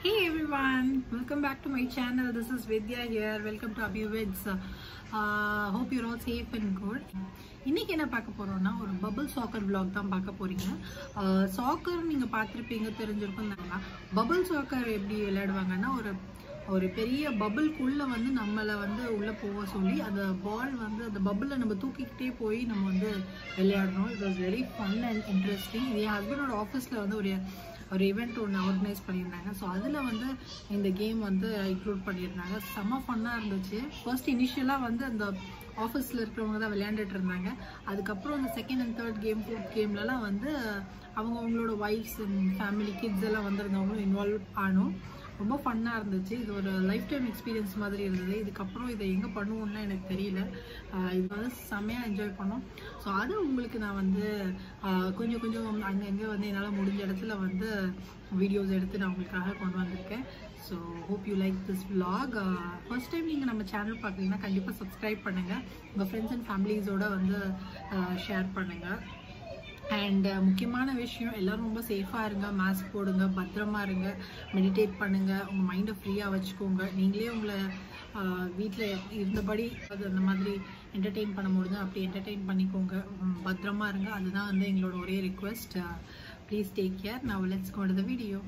Hey everyone, welcome back to my channel. This is Vidya here. Welcome to Abhivids. Uh, hope you're all safe and good. இன்னைக்கு என்ன பார்க்க போறோம்னா ஒரு bubble soccer vlog தான் பார்க்க போறீங்க சாக்கர் நீங்க பார்த்துருப்பீங்க தெரிஞ்சிருக்கும் பபிள் சாக்கர் எப்படி விளையாடுவாங்கன்னா ஒரு ஒரு பெரிய பபிள்குள்ள வந்து நம்மளை வந்து உள்ள போக சொல்லி அந்த பால் வந்து அந்த பபிளை நம்ம தூக்கிக்கிட்டே போய் நம்ம வந்து விளையாடணும் it was very fun and interesting இது என் ஹஸ்பண்டோட ஆஃபீஸில் வந்து ஒரு ஒரு ஈவெண்ட் ஒன்று ஆர்கனைஸ் பண்ணியிருந்தாங்க ஸோ அதில் வந்து இந்த கேம் வந்து இன்க்ளூட் பண்ணியிருந்தாங்க செம்ம ஃபன்னாக இருந்துச்சு ஃபர்ஸ்ட் இனிஷியலாக வந்து அந்த ஆஃபீஸில் இருக்கிறவங்க தான் விளையாண்டுட்டு இருந்தாங்க அதுக்கப்புறம் அந்த second and third game fourth கேம்லலாம் வந்து அவங்க அவங்களோட ஒய்ஃப்ஸ் அண்ட் ஃபேமிலி கிட்ஸ் எல்லாம் வந்திருந்தவங்களும் இன்வால்வ் ஆனோம் ரொம்ப ஃபன்னாக இருந்துச்சு இது ஒரு லைஃப் டைம் எக்ஸ்பீரியன்ஸ் மாதிரி இருந்தது இதுக்கப்புறம் இதை எங்கே பண்ணுவோம்லாம் எனக்கு தெரியல ஆஹ் இது வந்து செம்மையாக என்ஜாய் பண்ணோம் ஸோ அது உங்களுக்கு நான் வந்து ஆஹ் கொஞ்சம் கொஞ்சம் அங்கங்கே வந்து என்னால் முடிஞ்ச இடத்துல வந்து வீடியோஸ் எடுத்து நான் உங்களுக்காக கொண்டு வந்திருக்கேன் so hope you like this vlog first time நீங்கள் நம்ம சேனல் பார்க்குறீங்கன்னா கண்டிப்பாக சப்ஸ்கிரைப் பண்ணுங்கள் உங்கள் ஃப்ரெண்ட்ஸ் அண்ட் ஃபேமிலிஸோட வந்து ஷேர் பண்ணுங்கள் அண்ட் முக்கியமான விஷயம் எல்லாரும் ரொம்ப சேஃபாக இருங்க மாஸ்க் போடுங்க பத்திரமா இருங்க மெடிடேட் பண்ணுங்க உங்கள் மைண்டை ஃப்ரீயாக வச்சுக்கோங்க நீங்களே உங்களை வீட்டில் இருந்தபடி அது அந்த மாதிரி என்டர்டெயின் பண்ண முடிஞ்சா அப்படி என்டர்டெயின் பண்ணிக்கோங்க உம், பத்திரமா இருங்க அதுதான் வந்து எங்களோட ஒரே ரிக்வெஸ்ட் ப்ளீஸ் டேக் கேர் நான் let's go to the video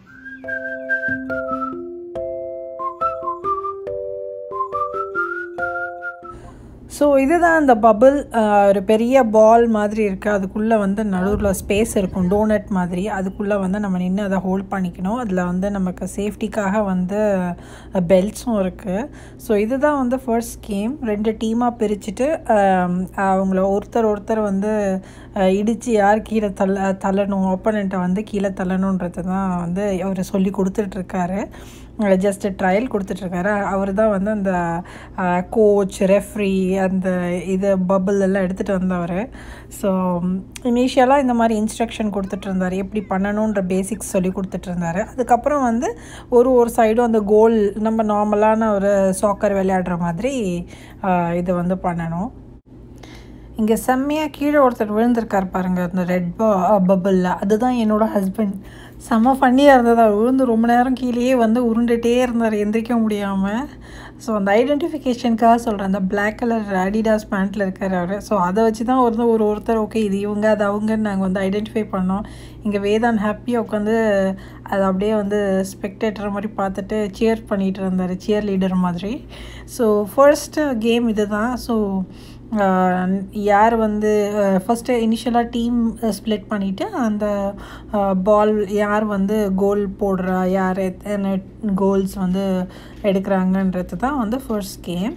so இதுதான் அந்த பபிள் ஒரு பெரிய பால் மாதிரி இருக்குது அதுக்குள்ளே வந்து நடுவில் ஸ்பேஸ் இருக்கும் டோனட் மாதிரி அதுக்குள்ளே வந்து நம்ம நின்று அதை ஹோல்ட் பண்ணிக்கணும் அதில் வந்து நமக்கு சேஃப்டிக்காக வந்து பெல்ட்ஸும் இருக்குது ஸோ இதுதான் வந்து ஃபர்ஸ்ட் கேம் ரெண்டு டீமாக பிரிச்சுட்டு ஆம், அவங்கள ஒருத்தர் ஒருத்தர் வந்து அஹ், இடித்து யார் கீழே தள்ள தள்ளணும் ஒப்பனண்ட்டை வந்து கீழே தள்ளணுன்றது தான் வந்து அவர் சொல்லி கொடுத்துட்ருக்காரு ஜஸ்ட் ட்ரையல் கொடுத்துட்ருக்காரு அவர் தான் வந்து அந்த கோச் ரெஃப்ரி அந்த இது பபிள் எல்லாம் எடுத்துகிட்டு வந்தவர் ஸோ இனிஷியலாக இந்த மாதிரி இன்ஸ்ட்ரக்ஷன் கொடுத்துட்டு இருந்தார் எப்படி பண்ணணுன்ற பேசிக்ஸ் சொல்லி கொடுத்துட்டு இருந்தாரு அதுக்கப்புறம் வந்து ஒரு ஒரு சைடும் அந்த கோல் நம்ம நார்மலான ஒரு சாக்கர் விளையாடுற மாதிரி ஆஹ், இது வந்து பண்ணணும் இங்கே செம்மையாக கீழே ஒருத்தர் விழுந்திருக்கார் பாருங்க அந்த ரெட் பபிளில் அதுதான் என்னோட ஹஸ்பண்ட் செம்ம ஃபன்னியாக இருந்தது அவர் விழுந்து ரொம்ப நேரம் கீழேயே வந்து உருண்டுகிட்டே இருந்தார் எந்திரிக்க முடியாமல் ஸோ அந்த ஐடென்டிஃபிகேஷனுக்காக சொல்கிறேன் அந்த Black கலர் அடிடாஸ் பேண்ட்டில் இருக்கார் அவர் ஸோ அதை வச்சு தான் ஒரு ஒரு ஒருத்தர் ஓகே இது இவங்க அது அவங்கன்னு நாங்கள் வந்து ஐடென்டிஃபை பண்ணோம் இங்கே வேதான் ஹாப்பியாக உட்காந்து அதை அப்படியே வந்து ஸ்பெக்டேட்டர் மாதிரி பார்த்துட்டு சியர் பண்ணிகிட்டு இருந்தார் சியர் லீடர் மாதிரி ஸோ ஃபர்ஸ்ட்டு கேம் இது தான் ஸோ யார் வந்து ஃபஸ்ட்டு இனிஷியலாக டீம் ஸ்ப்ளிட் பண்ணிவிட்டு அந்த பால் யார் வந்து கோல் போடுறா யார் எத்தனை கோல்ஸ் வந்து எடுக்கிறாங்கன்றது தான் வந்து ஃபர்ஸ்ட் கேம்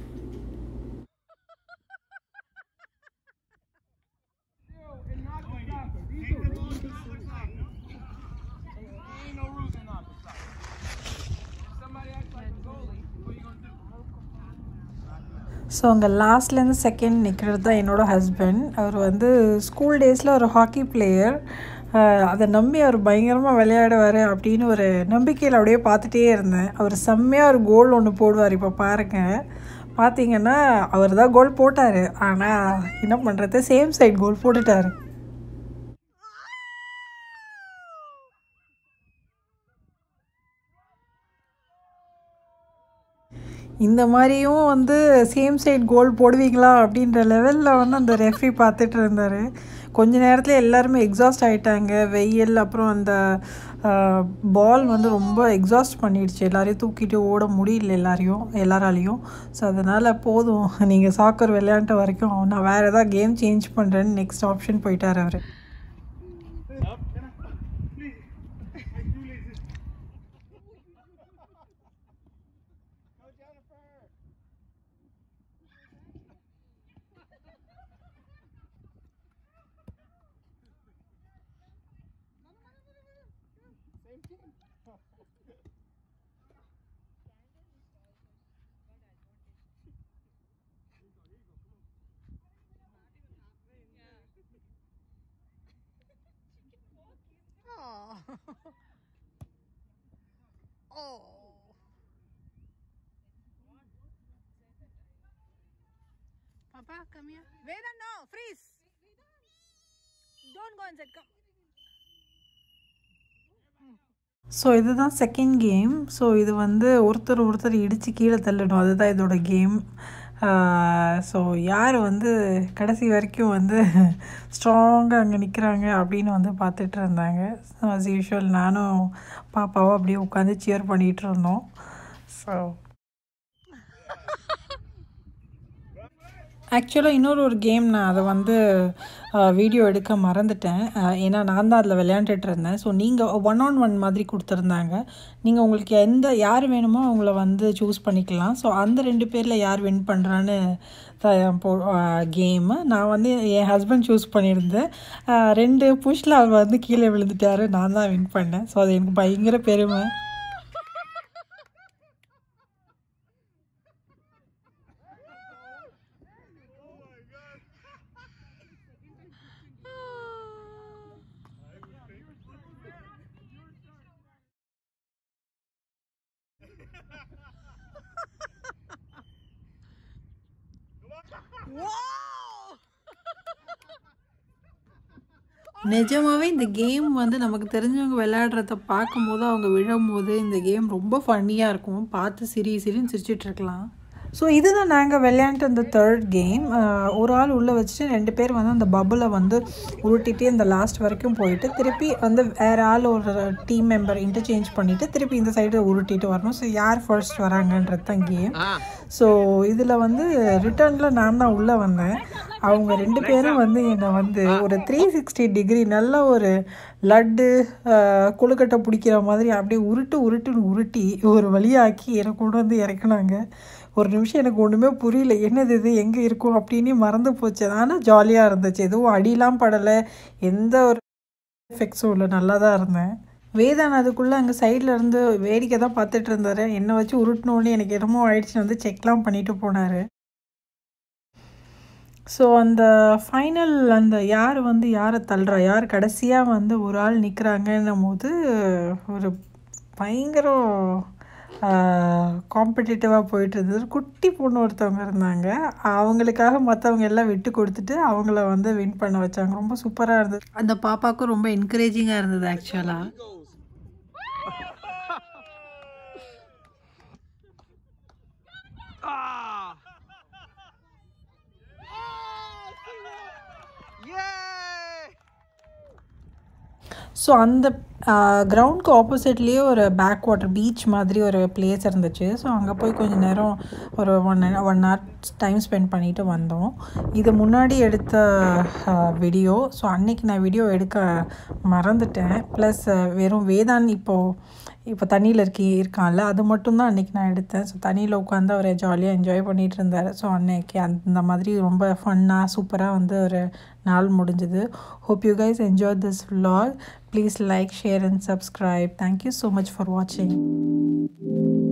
ஸோ அங்கே லாஸ்ட்லேருந்து செகண்ட் நிற்கிறது தான் என்னோடய ஹஸ்பண்ட் அவர் வந்து ஸ்கூல் டேஸில் ஒரு ஹாக்கி பிளேயர் அதை நம்பி அவர் பயங்கரமாக விளையாடுவார் அப்படின்னு ஒரு நம்பிக்கையில் அப்படியே பார்த்துட்டே இருந்தேன் அவர் செம்மையாக ஒரு கோல் ஒன்று போடுவார் இப்போ பாருங்கள் பார்த்தீங்கன்னா அவர் தான் கோல் போட்டார் ஆனால் என்ன பண்ணுறது சேம் சைடு கோல் போட்டுட்டார் இந்த மாதிரியும் வந்து சேம் சைடு கோல் போடுவீங்களா அப்படின்ற லெவலில் வந்து அந்த ரெஃப்ரி பார்த்துட்டு இருந்தார் கொஞ்ச நேரத்தில் எல்லாருமே எக்ஸாஸ்ட் ஆகிட்டாங்க வெயில் அப்புறம் அந்த பால் வந்து ரொம்ப எக்ஸாஸ்ட் பண்ணிடுச்சு எல்லாரையும் தூக்கிட்டு ஓட முடியல எல்லாரையும் எல்லாராலையும் ஸோ அதனால் போதும் நீங்கள் சாக்கர் விளையாண்ட வரைக்கும் நான் வேறு ஏதாவது கேம் சேஞ்ச் பண்ணுறேன்னு நெக்ஸ்ட் ஆப்ஷன் போயிட்டார் அவர் Papa, come here. Veda, no, freeze. Don't go inside, come. So இதுதான் செகண்ட் கேம் ஸோ இது வந்து ஒருத்தர் ஒருத்தர் இடித்து கீழே தள்ளணும் அதுதான் இதோட கேம் ஸோ யார் வந்து கடைசி வரைக்கும் வந்து ஸ்ட்ராங்காக அங்கே நிற்கிறாங்க அப்படின்னு வந்து பார்த்துட்டு இருந்தாங்க ஸோ அஸ் யூஷுவல் நானும் பாப்பாவும் அப்படியே உட்காந்து சியர் பண்ணிகிட்டு இருந்தோம் ஸோ ஆக்சுவலாக இன்னொரு ஒரு கேம் நான் அதை வந்து வீடியோ எடுக்க மறந்துட்டேன் அஹ், ஏன்னா நான் தான் அதில் விளையாண்டுட்டு இருந்தேன் ஸோ நீங்கள் ஒன் ஆன் ஒன் மாதிரி கொடுத்துருந்தாங்க நீங்கள் உங்களுக்கு எந்த யார் வேணுமோ அவங்கள வந்து சூஸ் பண்ணிக்கலாம் ஸோ அந்த ரெண்டு பேரில் யார் வின் பண்ணுறான்னு போ கேமு நான் வந்து என் ஹஸ்பண்ட் சூஸ் பண்ணியிருந்தேன் அஹ், ரெண்டு புஷ்ல அவர் வந்து கீழே விழுந்துட்டாரு நான் தான் வின் பண்ணேன் ஸோ அது எனக்கு பயங்கர பெருமை நிஜமாவே இந்த கேம் வந்து நமக்கு தெரிஞ்சவங்க விளையாடுறத பார்க்கும்போது அவங்க விழும்போது இந்த கேம் ரொம்ப ஃபன்னியாக இருக்கும் பார்த்து சிரி சிரின்னு சிரிச்சிட்டு இருக்கலாம் ஸோ இதுதான் நாங்கள் விளையாண்ட இந்த தேர்ட் கேம் ஒரு ஆள் உள்ளே வச்சுட்டு ரெண்டு பேர் வந்து அந்த பபுளை வந்து உருட்டிட்டு இந்த லாஸ்ட் வரைக்கும் போயிட்டு திருப்பி வந்து வேறு ஆள் ஒரு டீம் மெம்பர் இன்டர்சேஞ்ச் பண்ணிவிட்டு திருப்பி இந்த சைடு உருட்டிட்டு வரணும் ஸோ யார் ஃபர்ஸ்ட் வராங்கன்றது தான் கேம் ஸோ இதில் வந்து ரிட்டர்னில் நான் தான் உள்ளே வந்தேன் அவங்க ரெண்டு பேரும் வந்து என்னை வந்து ஒரு த்ரீ சிக்ஸ்டி டிகிரி நல்ல ஒரு லட்டு ஆஹ், கொழுக்கட்டை பிடிக்கிற மாதிரி அப்படியே உருட்டு உருட்டுன்னு உருட்டி ஒரு வழியாக்கி என்னை கொண்டு வந்து இறக்குனாங்க ஒரு நிமிஷம் எனக்கு ஒன்றுமே புரியல என்னது இது எங்கே இருக்கும் அப்படின்னு மறந்து போச்சு ஆனால் ஜாலியாக இருந்துச்சு எதுவும் அடிலாம் படலை எந்த ஒரு எஃபெக்ட்ஸும் இல்லை நல்லா தான் இருந்தேன் வேதான் அதுக்குள்ளே அங்கே சைடில் இருந்து வேடிக்கை தான் பார்த்துட்டு இருந்தார் என்னை வச்சு உருட்டினோடனே எனக்கு என்னமோ ஆயிடுச்சுன்னு வந்து செக்லாம் பண்ணிட்டு போனார் ஸோ அந்த ஃபைனல் அந்த யார் வந்து யாரை தள்ளுறா யார் கடைசியாக வந்து ஒரு ஆள் நிற்கிறாங்கன்னும் போது ஒரு பயங்கரம் காம்படிட்டிவாக போயிட்டு இருந்தது குட்டி பொண்ணு ஒருத்தவங்க இருந்தாங்க அவங்களுக்காக மற்றவங்க எல்லாம் விட்டு கொடுத்துட்டு அவங்கள வந்து வின் பண்ண வச்சாங்க ரொம்ப சூப்பராக இருந்தது அந்த பாப்பாவுக்கும் ரொம்ப என்கரேஜிங்காக இருந்தது ஆக்சுவலாக Ah! Yay! ஸோ அந்த கிரவுண்டுக்கு ஆப்போசிட்லேயே ஒரு பேக் வாட்டர் பீச் மாதிரி ஒரு பிளேஸ் இருந்துச்சு ஸோ அங்கே போய் கொஞ்ச நேரம் ஒரு one one hour time spend பண்ணிட்டு வந்தோம் இது முன்னாடி எடுத்த வீடியோ ஸோ அன்னைக்கு நான் வீடியோ எடுக்க மறந்துட்டேன் ப்ளஸ் வெறும் வேதான் இப்போது இப்போ தண்ணியில் இருக்கி இருக்கான்ல அது மட்டும்தான் அன்றைக்கி நான் எடுத்தேன் ஸோ தண்ணியில் உட்காந்து அவர் ஜாலியாக என்ஜாய் பண்ணிகிட்டு இருந்தார் ஸோ அன்னைக்கு அந்த மாதிரி ரொம்ப ஃபன்னாக சூப்பராக வந்து ஒரு நாள் முடிஞ்சது hope you guys enjoy this vlog please like share and subscribe thank you so much for வாட்சிங்